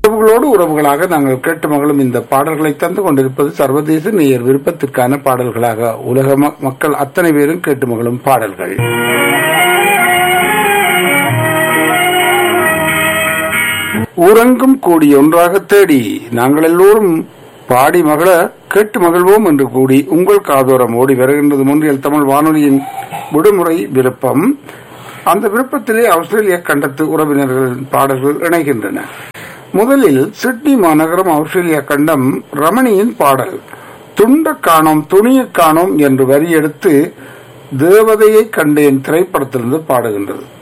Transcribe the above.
உறவுகளோடு உறவுகளாக நாங்கள் கேட்டு மகளும் இந்த பாடல்களை தந்து கொண்டிருப்பது சர்வதேச நேயர் விருப்பத்திற்கான பாடல்களாக உலக ம- மக்கள் அத்தனை பேரும் கேட்டு மகளும் பாடல்கள் ஊரெங்கும் கூடி ஒன்றாக தேடி நாங்கள் எல்லோரும் பாடி மகள கேட்டு மகிழ்வோம் என்று கூடி உங்கள் காதோரம் ஓடி வருகின்றது முன்றியல் தமிழ் வானொலியின் விடுமுறை விருப்பம் அந்த விருப்பத்திலே ஆஸ்திரேலிய கண்டத்து உறவினர்களின் பாடல்கள் இணைகின்றன முதலில் சிட்னி மாநகரம் ஆஸ்திரேலியா கண்டம் ரமணியின் பாடல் துண்ட காணோம் துணியை காணோம் என்று வரி எடுத்து தேவதையை கண்டேன் திரைப்படத்திலிருந்து பாடுகின்றது